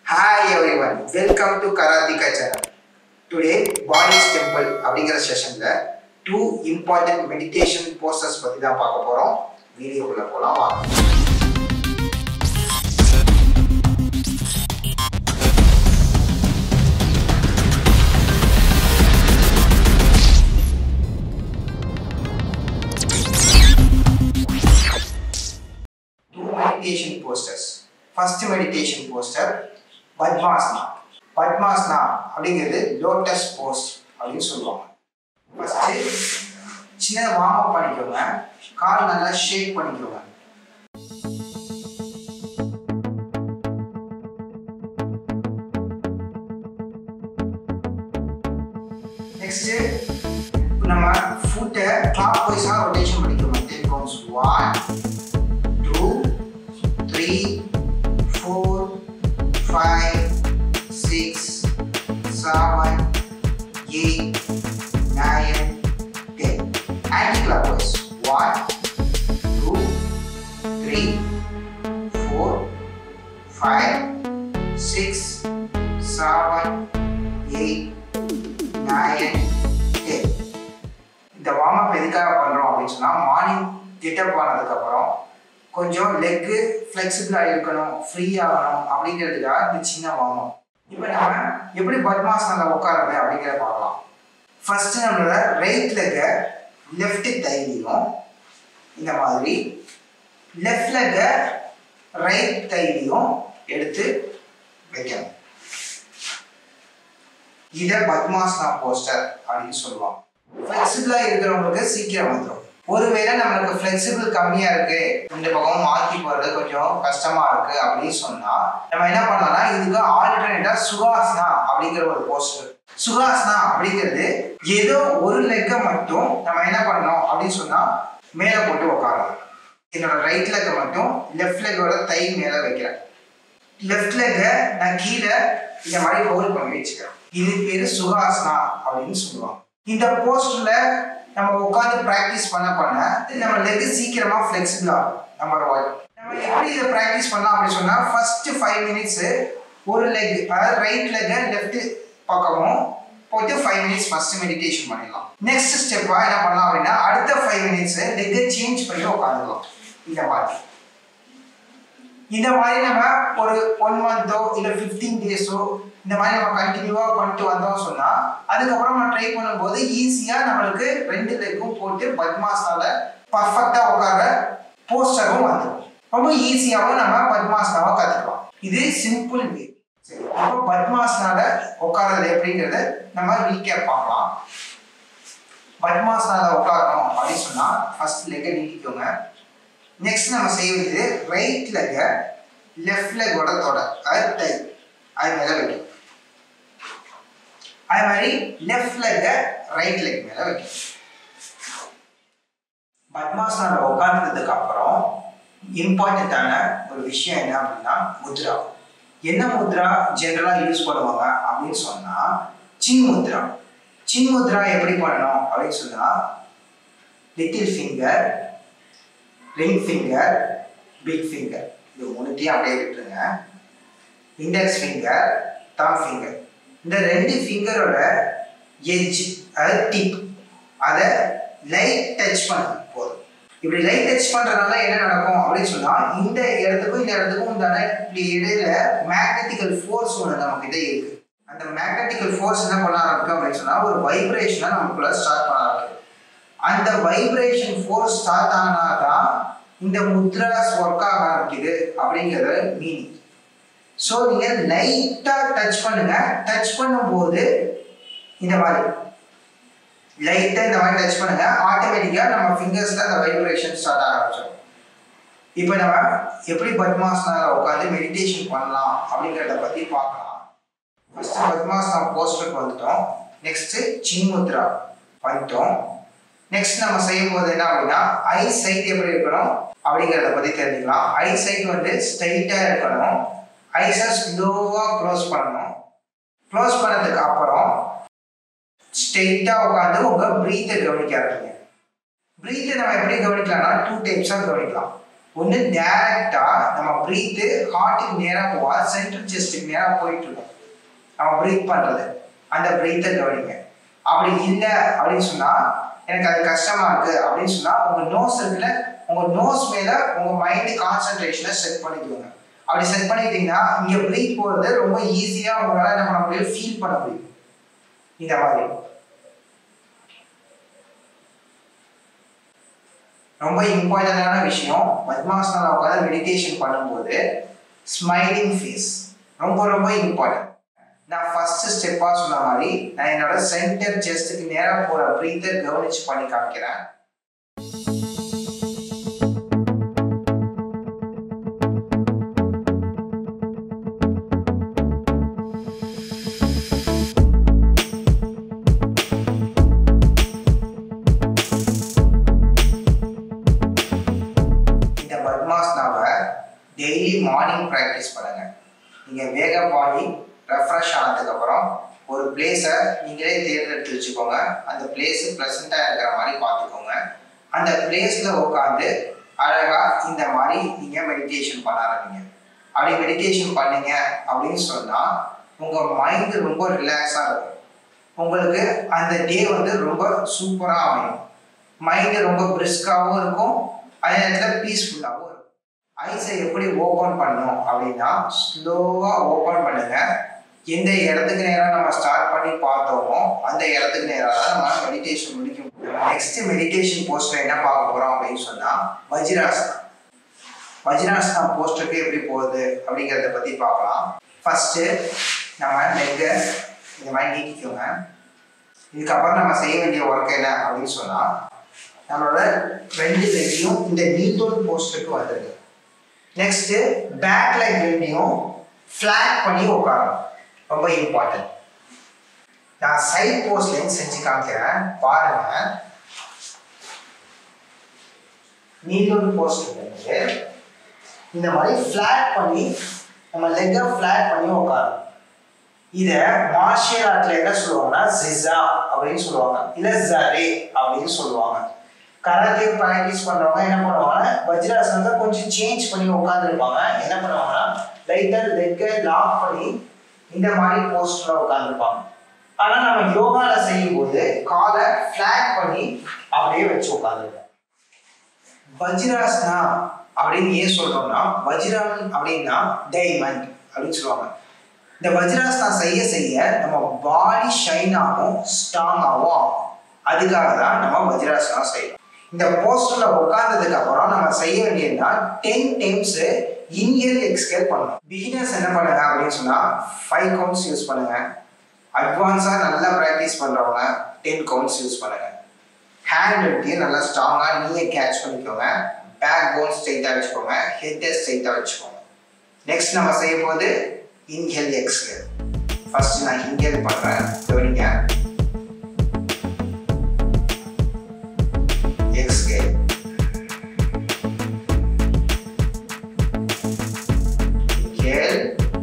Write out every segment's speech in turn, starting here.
hi everyone welcome to Karthika channel today body's temple அப்படிங்கிற செஷனில் two important meditation posters பற்றி தான் பார்க்க போகிறோம் வீடியோக்குள்ளே போகலாம் வாங்க two meditation postures first meditation posture Padmasana Padmasana அப்படிங்கிறது லோட்டஸ் போஸ் அப்படின்னு சொல்லுவாங்க ஃபர்ஸ்ட் சின்ன வார்ம் அப் பண்ணிக்கோங்க கால் நல்லா ஷேக் பண்ணிக்கோங்க நெக்ஸ்ட் நம்ம ஃபுட்டை கிளாக் வைஸாக ரொட்டேஷன் பண்ணிக்கோங்க ten counts one two three four five six seven eight nine ten anticlockwise one two three four five six seven eight nine ten இந்த warm up எதுக்காக பண்ணுறோம் அப்படின்னு சொன்னால் மார்னிங் கெட்டப் ஆனதுக்கப்புறம் கொஞ்சம் leg ஃப்ளெக்சிபிளாக இருக்கணும் ஃப்ரீ ஆகணும் அப்படிங்கிறதுக்காக இந்த சின்ன வார்ம் அப் இப்போ நம்ம எப்படி பத்மாசனில் உட்காருறது அப்படிங்கிறத பார்க்கலாம் ஃபர்ஸ்ட் நம்மளோட ரைட் லெக்கை லெஃப்ட் தைலியும் இந்த மாதிரி லெஃப்ட் லெக்கை ரைட் தைலியும் எடுத்து வைக்கணும் இதை பத்மாசனா போஸ்டர் அப்படின்னு சொல்லுவாங்க ஃப்ளெக்சிபிளாக இருக்கிறவங்களுக்கு சீக்கிரம் வந்துடும் ஒருவேளை நம்மளுக்கு ஃப்ளெக்சிபிள் கம்மியாக இருக்கு இந்த பக்கம் மாற்றி போகிறது கொஞ்சம் கஷ்டமாக இருக்கு அப்படின்னு சொன்னால் நம்ம என்ன பண்ணலாம்னா இதுக்கு ஆல்டர்னேட்டாக சுகாசனா அப்படிங்கிற ஒரு போஸ்டர் சுகாசனா அப்படிங்கிறது ஏதோ ஒரு லெக்கை மட்டும் நம்ம என்ன பண்ணணும் அப்படின்னு சொன்னால் மேலே போட்டு உட்காரலாம் என்னோட ரைட் லெக்கை மட்டும் லெஃப்ட் லெக்கோட தை மேலே வைக்கிறேன் லெஃப்ட் லெக்கை நான் கீழே இந்த மாதிரி ஹோல்ட் பண்ணி வச்சுக்கிறேன் இது பேர் சுகாசனா அப்படின்னு சொல்லுவாங்க இந்த போஸ்டர்ல நம்ம உட்காந்து ப்ராக்டிஸ் பண்ண பண்ண நம்ம லெக் சீக்கிரமா ஃப்ளெக்சிபிள் ஆகும் நம்பர் ஒன் நம்ம எப்படி இதை ப்ராக்டிஸ் பண்ணலாம் அப்படின்னு சொன்னா ஃபர்ஸ்ட் ஃபைவ் மினிட்ஸ் ஒரு லெக் அதாவது ரைட் லெக்கை லெஃப்ட் பக்கமும் போட்டு ஃபைவ் மினிட்ஸ் ஃபர்ஸ்ட் மெடிடேஷன் பண்ணிடலாம் நெக்ஸ்ட் ஸ்டெப்பா என்ன பண்ணலாம் அப்படின்னா அடுத்த ஃபைவ் மினிட்ஸ் லெக்கை சேஞ்ச் பண்ணி உட்காந்துக்கலாம் இந்த மாதிரி இந்த மாதிரி நம்ம ஒரு ஒன் மந்தோ இல்லை ஃபிஃப்டீன் டேஸோ இந்த மாதிரி நம்ம கண்டினியூவாக பண்ணிட்டு வந்தோம் சொன்னால் அதுக்கப்புறம் நம்ம ட்ரை பண்ணும்போது ஈஸியாக நம்மளுக்கு ரெண்டு லெக்கும் போட்டு பத்மாசனால பர்ஃபெக்டாக உட்கார போஸ்டரும் வந்துடும் ரொம்ப ஈஸியாகவும் நம்ம பத்மாசனாவை கற்றுக்கலாம் இது சிம்பிள் வே சரி இப்போ பத்மாசனால உட்கார்றது எப்படிங்கிறத நம்ம ரீகேப் பார்க்கலாம் பத்மாசனால உட்காரணும் அப்படின்னு சொன்னால் ஃபர்ஸ்ட் லெக்கை நீட்டிக்கோங்க நெக்ஸ்ட் நம்ம செய்ய வேண்டியது ரைட் லெக்கை லெஃப்ட் லெக்கோட தொட அது டை அது மேலே வைக்கும் அது மாதிரி லெஃப்ட் லெக்கை ரைட் லெக் மேலே வைக்கும் பத்மாசனால உட்கார்ந்ததுக்கு அப்புறம் இம்பார்ட்டண்ட்டான ஒரு விஷயம் என்ன அப்படின்னா முத்ரா என்ன முத்ரா ஜென்ரலாக யூஸ் பண்ணுவாங்க அப்படின்னு சொன்னால் சின் முத்ரா சின் முத்ரா எப்படி பண்ணணும் அப்படின்னு சொன்னால் little finger ring finger big finger இது மூணுத்தையும் அப்படியே விட்டுருங்க இண்டெக்ஸ் ஃபிங்கர் தம் ஃபிங்கர் இந்த ரெண்டு ஃபிங்கரோட எட்ஜ் அதாவது டிப் அதை லைட் டச் பண்ணுங்க போதும் இப்படி லைட் டச் பண்ணுறதுனால என்ன நடக்கும் அப்படின்னு சொன்னால் இந்த இடத்துக்கும் இந்த இடத்துக்கும் உண்டான இப்படி இடையில மேக்னெட்டிக்கல் ஃபோர்ஸ் ஒன்று நம்ம கிட்ட இருக்கு அந்த மேக்னெட்டிக்கல் ஃபோர்ஸ் என்ன பண்ண ஆரம்பிக்கும் அப்படின்னு சொன்னால் ஒரு வைப்ரேஷனை நமக்குள்ள ஸ்டார்ட் பண்ண ஆரம்பிக்கும் அந்த வைப்ரேஷன் ஃபோர்ஸ் ஸ்டார்ட் ஆனா தான் இந்த முத்ராஸ் ஒர்க் ஆக ஆரம்பிக்குது அப்படிங்கிறது மீனிங் ஸோ நீங்கள் லைட்டாக டச் பண்ணுங்க டச் பண்ணும்போது இந்த மாதிரி லைட்டாக இந்த மாதிரி டச் பண்ணுங்க ஆட்டோமேட்டிக்காக நம்ம ஃபிங்கர்ஸில் அந்த வைப்ரேஷன் ஸ்டார்ட் ஆக ஆரம்பிச்சிடும் இப்போ நம்ம எப்படி பத்மாசனால உட்காந்து மெடிடேஷன் பண்ணலாம் அப்படிங்கிறத பற்றி பார்க்கலாம் ஃபர்ஸ்ட் பத்மாசனா போஸ்டருக்கு வந்துட்டோம் நெக்ஸ்ட்டு சின்முத்ரா பண்ணிட்டோம் நெக்ஸ்ட் நம்ம செய்யும் போது என்ன அப்படின்னா ஐ சைட் எப்படி இருக்கணும் அப்படிங்கிறத பற்றி தெரிஞ்சுக்கலாம் ஐ சைட் வந்து ஸ்ட்ரைட்டாக இருக்கணும் ஐஸை ஸ்லோவாக க்ளோஸ் பண்ணணும் க்ளோஸ் பண்ணதுக்கு அப்புறம் ஸ்ட்ரெயிட்டாக உட்காந்து உங்கள் ப்ரீத்தை கவனிக்க ஆரம்பிங்க ப்ரீத்தை நம்ம எப்படி கவனிக்கலாம்னா டூ டைப்ஸாக கவனிக்கலாம் ஒன்று டேரெக்டாக நம்ம ப்ரீத்து ஹார்ட்டுக்கு நேராக போவா சென்ட்ரல் செஸ்ட்டுக்கு நேராக போயிட்டு இருக்கும் நம்ம ப்ரீத் பண்ணுறது அந்த ப்ரீத்தை கவனிங்க அப்படி இல்லை அப்படின்னு சொன்னால் எனக்கு அது கஷ்டமாக இருக்குது அப்படின்னு சொன்னால் உங்கள் நோஸ் இருக்குல்ல உங்கள் நோஸ் மேலே உங்கள் மைண்டு கான்சன்ட்ரேஷனை செட் பண்ணிக்கோங்க அப்படி செட் பண்ணிக்கிட்டீங்கன்னா இங்கே ப்ரீத் போகிறது ரொம்ப ஈஸியாக உங்களால் என்ன பண்ண முடியும் ஃபீல் பண்ண முடியும் இந்த மாதிரி ரொம்ப இம்பார்ட்டண்டான விஷயம் பத்மாசனால உட்காந்து மெடிடேஷன் பண்ணும்போது ஸ்மைலிங் ஃபேஸ் ரொம்ப ரொம்ப இம்பார்ட்டன்ட் நான் ஃபர்ஸ்ட் ஸ்டெப்பாக சொன்ன மாதிரி நான் என்னோட சென்டர் செஸ்ட்டுக்கு நேராக போகிற ப்ரீத்தை கவனிச்சு பண்ணி காமிக்கிறேன் இந்த பத்மாசனாவை டெய்லி மார்னிங் ப்ராக்டிஸ் பண்ணுங்க நீங்கள் வேக பாடி ரெஃப்ரெஷ் ஆனதுக்கப்புறம் ஒரு பிளேஸை நீங்களே தேர்ந்தெடுத்து வச்சுக்கோங்க அந்த பிளேஸ் ப்ளசண்ட்டாக இருக்கிற மாதிரி பார்த்துக்கோங்க அந்த பிளேஸில் உட்காந்து அழகாக இந்த மாதிரி நீங்கள் மெடிடேஷன் பண்ண ஆரம்பிங்க அப்படி மெடிடேஷன் பண்ணீங்க அப்படின்னு சொன்னால் உங்கள் மைண்டு ரொம்ப ரிலாக்ஸாக இருக்கும் உங்களுக்கு அந்த டே வந்து ரொம்ப சூப்பராக அமையும் மைண்டு ரொம்ப பிரிஸ்காகவும் இருக்கும் அதே நேரத்தில் பீஸ்ஃபுல்லாகவும் இருக்கும் ஐஸை எப்படி ஓப்பன் பண்ணணும் அப்படின்னா ஸ்லோவாக ஓப்பன் பண்ணுங்க எந்த இடத்துக்கு நேராக நம்ம ஸ்டார்ட் பண்ணி பார்த்தோமோ அந்த இடத்துக்கு நேராக தான் நம்ம மெடிடேஷன் முடிக்க முடியும் நெக்ஸ்ட் மெடிடேஷன் போஸ்டர் என்ன பார்க்க போகிறோம் அப்படின்னு சொன்னால் வஜ்ராசனா வஜ்ராசனா போஸ்டருக்கு எப்படி போகுது அப்படிங்கிறத பற்றி பார்க்கலாம் ஃபஸ்ட்டு நம்ம லெக்கை இந்த மாதிரி நீட்டிக்கோங்க இதுக்கப்புறம் நம்ம செய்ய வேண்டிய ஒர்க் என்ன அப்படின்னு சொன்னால் நம்மளோட ரெண்டு லெக்கையும் இந்த நீட்டோல் போஸ்டருக்கு வந்துருக்கு நெக்ஸ்ட்டு பேக் லெக் ரெண்டையும் ஃப்ளாட் பண்ணி உட்காரணும் ரொம்ப இம்பார்ட்டன்ட் நான் சைட் போஸ்ட்லேயும் செஞ்சு காமிக்கிறேன் பாருங்க நீட்டோல் போஸ்ட் வந்து இந்த மாதிரி ஃப்ளாட் பண்ணி நம்ம லெக்கை ஃப்ளாட் பண்ணி உட்காரணும் இதை மார்ஷியல் ஆர்ட்ல என்ன சொல்லுவாங்கன்னா ஜிசா அப்படின்னு சொல்லுவாங்க இல்லை ஜரே அப்படின்னு சொல்லுவாங்க கராத்தே ப்ராக்டிஸ் பண்றவங்க என்ன பண்ணுவாங்கன்னா வஜ்ராசனத்தை கொஞ்சம் சேஞ்ச் பண்ணி உட்காந்துருப்பாங்க என்ன பண்ணுவாங்கன்னா லைட்டாக லெக்கை லாக் பண்ணி இந்த மாதிரி போஸ்டர்ல உட்காந்துருப்பாங்க ஆனால் நம்ம யோகால செய்யும்போது காலை ஃப்ளாட் பண்ணி அப்படியே வச்சு உட்காந்துருப்போம் வஜ்ராசனா அப்படின்னு ஏன் சொல்றோம்னா வஜ்ரான் அப்படின்னா டைமண்ட் அப்படின்னு சொல்லுவாங்க இந்த வஜ்ராசனா செய்ய செய்ய நம்ம பாடி ஷைன் ஆகும் ஸ்ட்ராங்காகவும் ஆகும் அதுக்காக தான் நம்ம வஜ்ராசனா செய்யணும் இந்த போஸ்டர்ல உட்கார்ந்ததுக்கு அப்புறம் நம்ம செய்ய வேண்டியதுன்னா டென் டைம்ஸ் இன்ஹேல் எக்ஸ்கேல் பண்ணணும் பிகினர்ஸ் என்ன பண்ணுங்க அப்படின்னு சொன்னா ஃபைவ் கவுண்ட்ஸ் யூஸ் பண்ணுங்க அட்வான்ஸா நல்லா ப்ராக்டிஸ் பண்றவங்க டென் கவுண்ட்ஸ் யூஸ் பண்ணுங்க ஹேண்ட் எடுத்து நல்லா ஸ்ட்ராங்கா நீயே கேட்ச் பண்ணிக்கோங்க பேக் போன் ஸ்ட்ரைட்டாக வச்சுக்கோங்க ஹெட்டை ஸ்ட்ரைட்டாக வச்சுக்கோங்க நெக்ஸ்ட் நம்ம செய்ய போது இன்ஹேல் எக்ஸ்கேல் ஃபர்ஸ்ட் நான் இன்ஹேல் பண்றேன் கவனிங்க எக்ஸ்கேல் இன்ஹேல்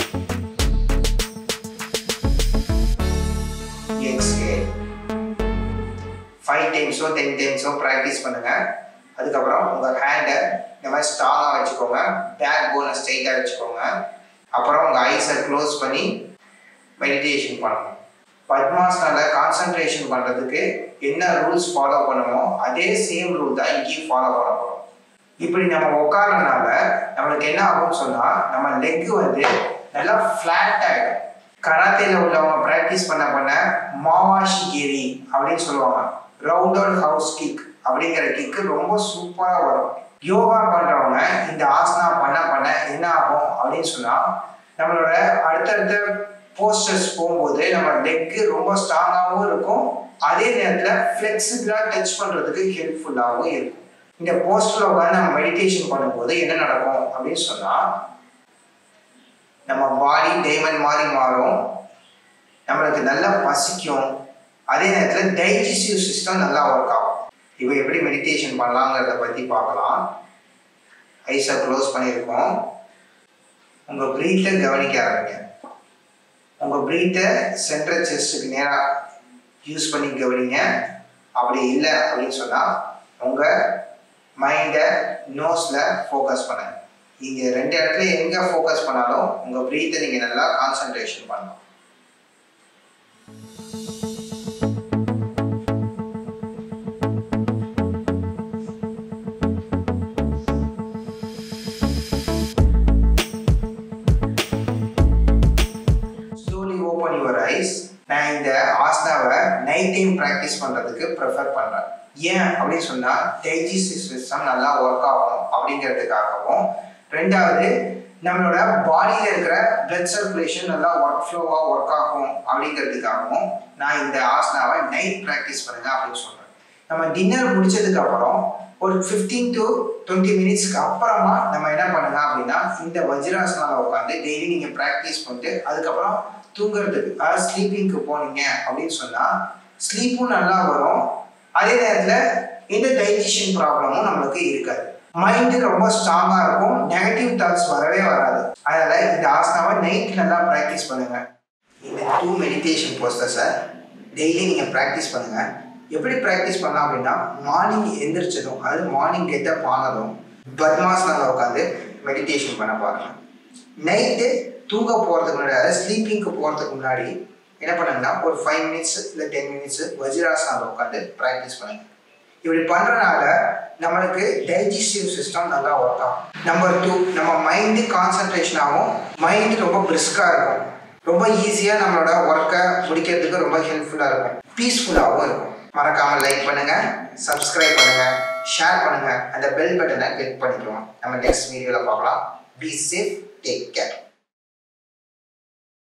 எக்ஸ்கேல் ஃபைவ் டைம்ஸோ டென் டைம்ஸோ ப்ராக்டிஸ் பண்ணுங்க அதுக்கப்புறம் உங்கள் ஹேண்டை இந்த மாதிரி ஸ்ட்ராங்காக வச்சுக்கோங்க பேக் போனை ஸ்ட்ரைட்டாக வச்சுக்கோங்க அப்புறம் உங்கள் ஐஸை க்ளோஸ் பண்ணி மெடிடேஷன் பண்ணணும் பத்மாசனில் கான்சன்ட்ரேஷன் பண்ணுறதுக்கு என்ன ரூல்ஸ் ஃபாலோ பண்ணுமோ அதே சேம் ரூல் தான் இங்கேயும் ஃபாலோ பண்ண போகிறோம் இப்படி நம்ம உட்காரனால நம்மளுக்கு என்ன ஆகும்னு சொன்னால் நம்ம லெக் வந்து நல்லா ஃப்ளாட் ஆகிடும் கராத்தேல உள்ளவங்க ப்ராக்டிஸ் பண்ண பண்ண மாவாஷி கேரி அப்படின்னு சொல்லுவாங்க ரவுண்டட் ஹவுஸ் கிக் அப்படிங்கிற கிக்கு ரொம்ப சூப்பராக வரும் யோகா பண்றவங்க இந்த ஆசனா பண்ண பண்ண என்ன ஆகும் அப்படின்னு சொன்னா நம்மளோட அடுத்தடுத்த போஸ்டர்ஸ் போகும்போது நம்ம லெக்கு ரொம்ப ஸ்ட்ராங்காகவும் இருக்கும் அதே நேரத்தில் ஃப்ளெக்சிபிளாக டச் பண்ணுறதுக்கு ஹெல்ப்ஃபுல்லாகவும் இருக்கும் இந்த போஸ்டரில் உட்காந்து நம்ம மெடிடேஷன் பண்ணும்போது என்ன நடக்கும் அப்படின்னு சொன்னால் நம்ம பாடி டைமண்ட் மாதிரி மாறும் நம்மளுக்கு நல்லா பசிக்கும் அதே நேரத்தில் டைஜஸ்டிவ் சிஸ்டம் நல்லா ஒர்க் ஆகும் இப்போ எப்படி மெடிடேஷன் பண்ணலாங்கிறத பற்றி பார்க்கலாம் ஐஸை க்ளோஸ் பண்ணியிருக்கோம் உங்கள் ப்ரீத்தை கவனிக்க ஆரம்பிங்க உங்கள் ப்ரீத்தை சென்ட்ரல் செஸ்ட்டுக்கு நேராக யூஸ் பண்ணி கவனிங்க அப்படி இல்லை அப்படின்னு சொன்னால் உங்கள் மைண்டை நோஸில் ஃபோக்கஸ் பண்ணுங்க இங்கே ரெண்டு இடத்துல எங்கே ஃபோக்கஸ் பண்ணாலும் உங்கள் ப்ரீத்தை நீங்கள் நல்லா கான்சன்ட்ரேஷன் பண்ணலாம் ஸ்லோலி ஓப்பன் யுவர் ஐஸ் நான் இந்த ஆசனாவை நைட் டைம் ப்ராக்டிஸ் பண்ணுறதுக்கு ப்ரிஃபர் பண்ணுறேன் ஏன் அப்படின்னு சொன்னால் டைஜஸ்டிவ் சிஸ்டம் நல்லா ஒர்க் ஆகும் அப்படிங்கிறதுக்காகவும் ரெண்டாவது நம்மளோட பாடியில் இருக்கிற பிளட் சர்க்குலேஷன் நல்லா ஒர்க் ஃப்ளோவாக ஒர்க் ஆகும் அப்படிங்கிறதுக்காகவும் நான் இந்த ஆசனாவை நைட் ப்ராக்டிஸ் பண்ணுங்க அப்படின்னு சொல்கிறேன் நம்ம டின்னர் முடிச்சதுக்கு அப்புறம் ஒரு ஃபிஃப்டீன் டு டுவெண்ட்டி மினிட்ஸ்க்கு அப்புறமா நம்ம என்ன பண்ணுங்க அப்படின்னா இந்த வஜ்ராசனால உட்காந்து டெய்லி நீங்கள் ப்ராக்டிஸ் பண்ணிட்டு அதுக்கப்புறம் தூங்குறதுக்கு அதாவது ஸ்லீப்பிங்க்கு போனீங்க அப்படின்னு சொன்னால் ஸ்லீப்பும் நல்லா வரும் அதே நேரத்தில் எந்த டைஜஷன் ப்ராப்ளமும் நம்மளுக்கு இருக்காது மைண்டு ரொம்ப ஸ்ட்ராங்காக இருக்கும் நெகட்டிவ் தாட்ஸ் வரவே வராது அதனால் இந்த ஆசனாவை நைட் நல்லா ப்ராக்டிஸ் பண்ணுங்கள் இந்த டூ மெடிடேஷன் போஸ்டர்ஸை டெய்லி நீங்கள் ப்ராக்டிஸ் பண்ணுங்கள் எப்படி ப்ராக்டிஸ் பண்ணலாம் அப்படின்னா மார்னிங் எந்திரிச்சதும் அதாவது மார்னிங் கெட்டப் ஆனதும் பத்மாசனில் உட்காந்து மெடிடேஷன் பண்ண பாருங்க நைட்டு தூங்க போகிறதுக்கு முன்னாடி அதாவது ஸ்லீப்பிங்க்கு போகிறதுக்கு முன்னாடி என்ன பண்ணுங்கன்னா ஒரு ஃபைவ் மினிட்ஸ் இல்லை டென் மினிட்ஸ் வஜ்ராசனில் உட்காந்து ப்ராக்டிஸ் பண்ணுங்க இப்படி பண்ணுறனால நம்மளுக்கு டைஜஸ்டிவ் சிஸ்டம் நல்லா ஒர்க் ஆகும் நம்பர் டூ நம்ம மைண்டு கான்சன்ட்ரேஷன் ஆகும் மைண்டு ரொம்ப பிரிஸ்காக இருக்கும் ரொம்ப ஈஸியாக நம்மளோட ஒர்க்கை முடிக்கிறதுக்கு ரொம்ப ஹெல்ப்ஃபுல்லாக இருக்கும் பீஸ்ஃபுல்லாகவும் இருக்கும் மறக்காமல் லைக் பண்ணுங்கள் சப்ஸ்கிரைப் பண்ணுங்கள் ஷேர் பண்ணுங்கள் அந்த பெல் பட்டனை கிளிக் பண்ணிக்கலாம் நம்ம நெக்ஸ்ட் வீடியோவில் பார்க்கலாம் பி சேஃப் டேக் கேர்